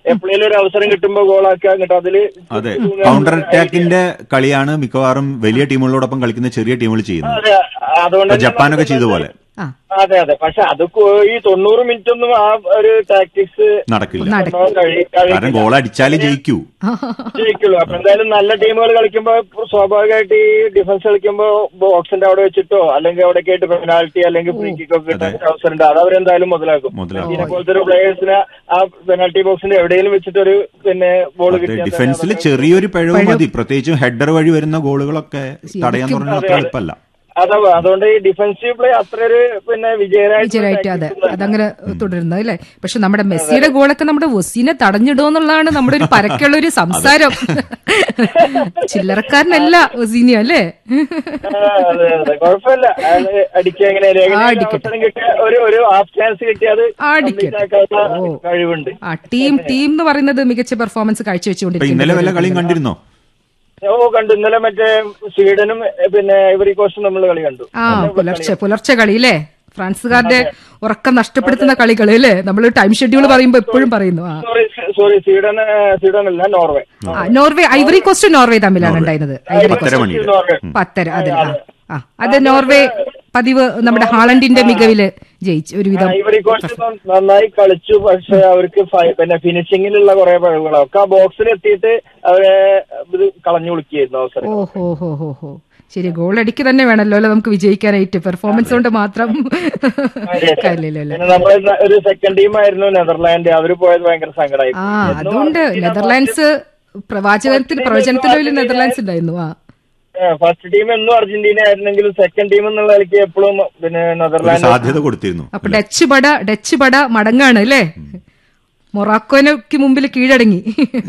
എപ്പോഴേലും ഒരു അവസരം കിട്ടുമ്പോ ഗോളാക്കുക എന്നിട്ട് അതില് അതെ കൗണ്ടർ അറ്റാക്കിന്റെ കളിയാണ് മിക്കവാറും വലിയ ടീമുകളോടൊപ്പം കളിക്കുന്ന ചെറിയ ടീമുകൾ ചെയ്യുന്നത് അതെ അതുകൊണ്ട് ഇപ്പൊ ജപ്പാനൊക്കെ ചെയ്ത പോലെ ആ അതെ അതെ പക്ഷെ അത് കൊ- ഈ തൊണ്ണൂറ് മിനിറ്റ് ഒന്നും ആ ഒരു ടാക്ടിക്സ് നടക്കില്ല നടക്കില്ല. കാരണം ഗോൾ അടിച്ചാലേ ജയിക്കൂ ജയിക്കുള്ളൂ അപ്പൊ എന്തായാലും നല്ല ടീമുകൾ കളിക്കുമ്പോ സ്വാഭാവികമായിട്ട് ഈ ഡിഫൻസ് കളിക്കുമ്പോ ബോക്സിന്റെ അവിടെ വെച്ചിട്ടോ അല്ലെങ്കിൽ അവിടെ ആയിട്ട് പെനാൽറ്റി അല്ലെങ്കിൽ ഫ്രീ കിക്ക് ഒക്കെ കിട്ടാൻ അവസരം ഉണ്ട് അത് അവരെന്തായാലും മുതലാക്കും മുതലാക്കും. ഇതിനെ പോലത്തെ ഒരു പ്ലേയേഴ്സിനെ ആ പെനാൽറ്റി ബോക്സിന്റെ എവിടെയെങ്കിലും വെച്ചിട്ട് ഒരു പിന്നെ ബോൾ അതെ കിട്ടിയാൽ ഡിഫൻസിൽ ചെറിയൊരു പിഴവ് മതി പ്രത്യേകിച്ചും ഹെഡർ വഴി വരുന്ന ഗോളുകളൊക്കെ തടയാൻ പറഞ്ഞാൽ അത്ര എളുപ്പമല്ല അതാ അതുകൊണ്ട് ഈ ഡിഫൻസീവ് പ്ലേ അത്ര ഒരു പിന്നെ വിജയരായിട്ട് വിജയരായിട്ട് അതെ അതങ്ങനെ തുടരുന്നത് അല്ലേ പക്ഷെ നമ്മുടെ മെസ്സിയുടെ ഗോളൊക്കെ നമ്മുടെ ഒസിനെ തടഞ്ഞിടുമെന്നുള്ളതാണ് നമ്മുടെ ഒരു പരക്കുള്ള ഒരു സംസാരം ചില്ലറക്കാരനല്ല ഒസീനി അല്ലേ ആ, അതെ അതെ കുഴപ്പമില്ല അത് അടിക്കുക എങ്ങനെ ആ, അടിക്കട്ടെ. അവസരം കിട്ടിയ ഒരു ഒരു ഹാഫ് ചാൻസ് കിട്ടിയത് ആ, അടിക്കട്ടെ. ആക്കാനുള്ള കഴിവുണ്ട് ആ ടീം ടീം എന്ന് പറയുന്നത് മികച്ച പെർഫോമൻസ് ഇപ്പൊ ഇന്നലെ വല്ല കാഴ്ചവെച്ചുകൊണ്ടിരിക്കുന്നത് കളിയും കണ്ടിരുന്നോ ഓ കണ്ടു ഇന്നലെ മറ്റേ സ്വീഡനും എ, പിന്നെ ഇവരി കോസ്റ്റും നമ്മൾ കളി കണ്ടു ആ പുലർച്ചെ പുലർച്ചെ കളി അല്ലേ ഫ്രാൻസുകാരുടെ ഉറക്കം നഷ്ടപ്പെടുത്തുന്ന കളികൾ അല്ലേ നമ്മൾ ടൈം ഷെഡ്യൂൾ പറയുമ്പോൾ എപ്പോഴും പറയുന്നു ആ സോറി സോറി സ്വീഡൻ ഏ, സ്വീഡൻ അല്ല നോർവേ ആ, നോർവേ ഐവറി കോസ്റ്റ് നോർവേ തമ്മിലാണ് ഉണ്ടായിരുന്നത് ഐവറി പത്തര കോസ്റ്റ് മണിയിൽ നോർവേ പത്തര അതെ ആ ആ അത് നോർവേ പതിവ് നമ്മുടെ ഹാളണ്ടിന്റെ മികവില് ജയിച്ചു ഒരുവിധം ഇവരി കോസ്റ്റ് നന്നായി കളിച്ചു പക്ഷെ അവർക്ക് ഫൈ- പിന്നെ ഫിനിഷിങ്ങിലുള്ള കുറെ പിഴവുകളൊക്കെ ആ ബോക്സിൽ എത്തിയിട്ട് അവരെ ഇത് കളഞ്ഞു വിളിക്കുകയായിരുന്നു അവസരം ഓ ഹോ ഹോ ഹോ ഹോ ശരി ഗോൾ അടിക്ക് തന്നെ വേണമല്ലോ അല്ലെ നമുക്ക് വിജയിക്കാനായിട്ട് പെർഫോമൻസ് കൊണ്ട് മാത്രം കാര്യമില്ല അല്ലേ പിന്നെ നമ്മൾ ഒരു സെക്കൻഡ് ടീം ആയിരുന്നു നെതർലാൻഡ് അവര് പോയത് ഭയങ്കര സങ്കടമായി ആ അതുകൊണ്ട് നെതർലാൻഡ്സ് പ്രവാചകത്തിൽ പ്രവചനത്തിലും നെതർലാൻഡ്സ് ഉണ്ടായിരുന്നു ആ ഫസ്റ്റ് ടീം എന്നും അർജന്റീന ആയിരുന്നെങ്കിലും സെക്കൻഡ് ടീം എന്നുള്ള കളിക്ക് എപ്പോഴും പിന്നെ ഒരു നെതർലാൻഡ് സാധ്യത കൊടുത്തിരുന്നു അപ്പൊ ഡച്ച് പട ഡച്ച് പട മടങ്ങാണ് അല്ലേ മൊറാക്കോനക്ക് മുമ്പിൽ കീഴടങ്ങി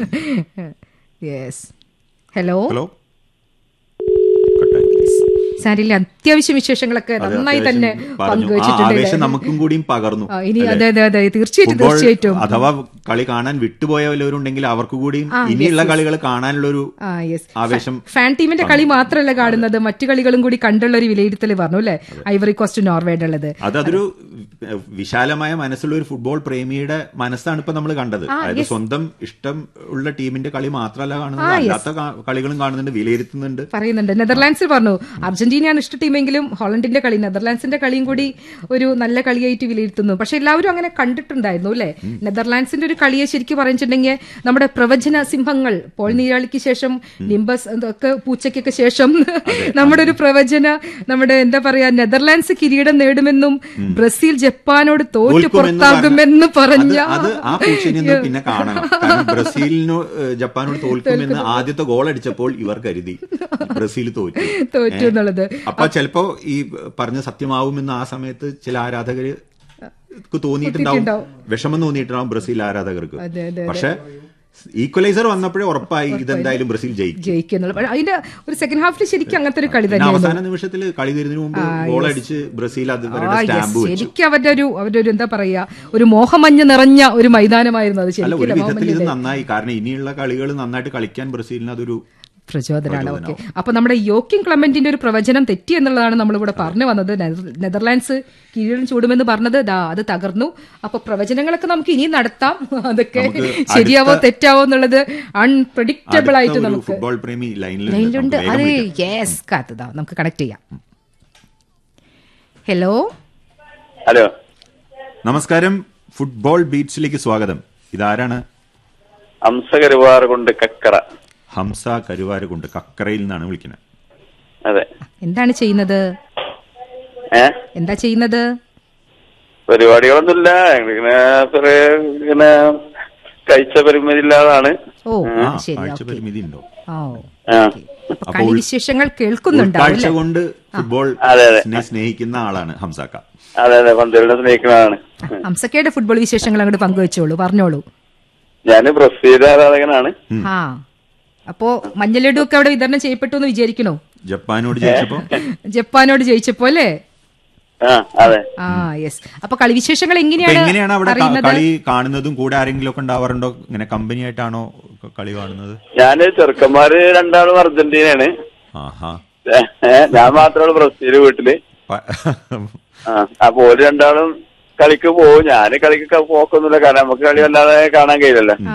യെസ് ഹലോ ഹലോ കട്ടായി. സാരില്ല അത്യാവശ്യം വിശേഷങ്ങളൊക്കെ അതെ, നന്നായി അത്യാവശ്യം തന്നെ പറഞ്ഞു. ആ പങ്കുവച്ചിട്ടുണ്ട് ആവേശം നമുക്കും കൂടിയും പകർന്നു ആ, ഇനി അല്ലേ? അതെ അതെ അതെ തീർച്ചയായിട്ടും ഫുട്ബോൾ തീർച്ചയായിട്ടും അഥവാ കളി കാണാൻ വിട്ടുപോയവരുണ്ടെങ്കിൽ അവർക്ക് കൂടിയും ഇനിയുള്ള കളികൾ കാണാനുള്ള ആ യെസ് ആവേശം ഫാൻ ടീമിന്റെ കളി മാത്രമല്ല കാണുന്നത് മറ്റു കളികളും കൂടി കണ്ടുള്ള ഒരു വിലയിരുത്തൽ പറഞ്ഞു അല്ലെ ഐവറി കോസ്റ്റ് നോർവേയുടെ ഉള്ളത് അത് അതൊരു ഏഹ്, വിശാലമായ മനസ്സുള്ള ഒരു ഫുട്ബോൾ പ്രേമിയുടെ മനസ്സാണ് ഇപ്പൊ നമ്മൾ കണ്ടത് അതായത് സ്വന്തം ഇഷ്ടം ഉള്ള ടീമിന്റെ കളി മാത്രമല്ല കാണുന്നത് അല്ലാത്ത കാ- കളികളും കാണുന്നുണ്ട് വിലയിരുത്തുന്നുണ്ട് പറയുന്നുണ്ട് നെതർലാൻഡ്സിൽ പറഞ്ഞു അർജന്റീനയാണ് ഇഷ്ട ടീമെങ്കിലും ഹോളണ്ടിന്റെ കളി നെതർലാൻഡ്സിന്റെ കളിയും കൂടി ഒരു നല്ല കളിയായിട്ട് വിലയിരുത്തുന്നു പക്ഷെ എല്ലാവരും അങ്ങനെ കണ്ടിട്ടുണ്ടായിരുന്നു അല്ലെ നെതർലാൻഡ്സിന്റെ ഒരു കളിയെ ശരിക്കും പറഞ്ഞിട്ടുണ്ടെങ്കിൽ നമ്മുടെ പ്രവചന സിംഹങ്ങൾ പോൾ നീരാളിക്ക് ശേഷം നിംബസ് ഒക്കെ പൂച്ചയ്ക്കൊക്കെ ശേഷം നമ്മുടെ ഒരു പ്രവചന നമ്മുടെ എന്താ പറയാ നെതർലാൻഡ്സ് കിരീടം നേടുമെന്നും ബ്രസീൽ ജപ്പാനോട് തോറ്റു തോൽക്കുമെന്ന് പുറത്താകുമെന്ന് പറഞ്ഞ അത് അത് ആ പൂച്ചനെ പിന്നെ കാണണം കാരണം ബ്രസീലിനോ ഏഹ്, ജപ്പാനോട് തോൽക്കുമെന്ന് ആദ്യത്തെ ഗോൾ അടിച്ചപ്പോൾ ഇവർ കരുതി ബ്രസീൽ തോറ്റു തോറ്റു എന്നുള്ളത് അപ്പൊ ചിലപ്പോ ഈ പറഞ്ഞ സത്യമാവുമെന്ന് ആ സമയത്ത് ചില ആരാധകര് തോന്നിയിട്ടുണ്ടാവും വിഷമം തോന്നിയിട്ടുണ്ടാവും ബ്രസീൽ ആരാധകർക്ക് അതെ, അതെ, പക്ഷെ ഈക്വലൈസർ വന്നപ്പോഴേ ഉറപ്പായി ഇതെന്തായാലും ബ്രസീൽ ജയിക്കും ജയിക്കുന്നുള്ളത് പക്ഷെ അതിന്റെ ഒരു സെക്കൻഡ് ഹാഫിൽ ശരിക്കും അങ്ങനത്തെ ഒരു കളി പിന്നെ തന്നെയായിരുന്നു അവസാന നിമിഷത്തിൽ കളി തീരുന്നതിന് മുമ്പ് ഗോൾ അടിച്ച് ബ്രസീൽ അത് ആ, അവരുടെ yes. സ്റ്റാമ്പ് വെച്ചു ശരിക്കും അവരുടെ ഒരു അവരുടെ ഒരു എന്താ പറയാ ഒരു മോഹമഞ്ഞ് നിറഞ്ഞ ഒരു മൈതാനമായിരുന്നു അത് അല്ല ഒരു ശരിക്കും വിധത്തിൽ ഇത് മോഹമഞ്ഞ് നന്നായി കാരണം ഇനിയുള്ള കളികൾ നന്നായിട്ട് കളിക്കാൻ ബ്രസീലിന് അതൊരു പ്രചോദനമാണ് ഓക്കെ അപ്പൊ നമ്മുടെ യോക്കിംഗ് ക്ലമന്റിന്റെ ഒരു പ്രവചനം തെറ്റി എന്നുള്ളതാണ് നമ്മളിവിടെ പറഞ്ഞു വന്നത് നെത- നെതർലാൻഡ്സ് കിരീടം ചൂടുമെന്ന് പറഞ്ഞത് ദാ അത് തകർന്നു അപ്പൊ പ്രവചനങ്ങളൊക്കെ നമുക്ക് ഇനി നടത്താം അതൊക്കെ നമുക്ക് ശരിയാവോ അടുത്ത- തെറ്റാവോ എന്നുള്ളത് അൺപ്രഡിക്റ്റബിൾ ആയിട്ട് അടുത്ത ഒരു നമുക്ക് ഫുട്ബോൾ പ്രേമി ലൈനിലുണ്ട് ലൈനിലുണ്ട് നമുക്ക് അത് വേഗം വിളിക്കാം. യെസ് കാത്തതാ നമുക്ക് കണക്ട് ചെയ്യാം ഹലോ ഹലോ നമസ്കാരം ഫുട്ബോൾ ബീറ്റ്സിലേക്ക് സ്വാഗതം ഇതാരാണ് ഹംസ കരുവാറ് കൊണ്ട് കക്കറ ഹംസ കരുവാരകുണ്ട് കക്കറയിൽ നിന്നാണ് വിളിക്കുന്നത് അതെ എന്താണ് ചെയ്യുന്നത് ഏ എന്താ ചെയ്യുന്നത് പരിപാടികളൊന്നുമില്ല ഇങ്ങനെ ചെറിയ ഇങ്ങനെ കഴിച്ച പരിമിതി ഇല്ലാതാണ് ഓ ആ ശരി കാഴ്ച ഓക്കെ പരിമിതി ഉണ്ടോ ഓ ആ. അപ്പൊ കളി വിശേഷങ്ങൾ കേൾക്കുന്നുണ്ടാവും കാഴ്ച അല്ലേ കൊണ്ട് ഫുട്ബോൾ അതെ, അതെ. നെ സ്നേഹിക്കുന്ന ആളാണ് ഹംസാക്ക അതെ അതെ പന്തലിനെ സ്നേഹിക്കുന്നതാണ് ഹംസക്കയുടെ ഫുട്ബോൾ വിശേഷങ്ങൾ അങ്ങോട്ട് പങ്കുവെച്ചോളൂ പറഞ്ഞോളൂ ഞാൻ ബ്രസീൽ ആരാധകനാണ് ആ അപ്പോ മഞ്ഞലഡു ഒക്കെ അവിടെ വിതരണം ചെയ്യപ്പെട്ടു എന്ന് വിചാരിക്കണോ ജപ്പാനോട് ജയിച്ചപ്പോ ജപ്പാനോട് ജയിച്ചപ്പോ അല്ലേ ആ അതെ ആ യെസ് അപ്പൊ കളി വിശേഷങ്ങൾ അപ്പൊ എങ്ങനെയാണ് എങ്ങനെയാണ് അവിടെ ക- അറിയുന്നത് കളി കാണുന്നതും കൂടെ ആരെങ്കിലും ഒക്കെ ഉണ്ടാവാറുണ്ടോ ഇങ്ങനെ കമ്പനി ആയിട്ടാണോ ക- കളി കാണുന്നത് ഞാന് ചെറുക്കന്മാര് രണ്ടാളും അർജന്റീനയാണ് ആഹാ ഏ, ഏ, ഞാൻ മാത്രമാണ് ബ്രസീൽ വീട്ടില് പ- ആ അപ്പൊ ഓര് രണ്ടാളും കളിക്ക് പോകും ഞാൻ കളിക്ക് പോക്കൊന്നുമില്ല കാരണം നമുക്ക് കളി വല്ലാതെ കാണാൻ കഴിയില്ലല്ലോ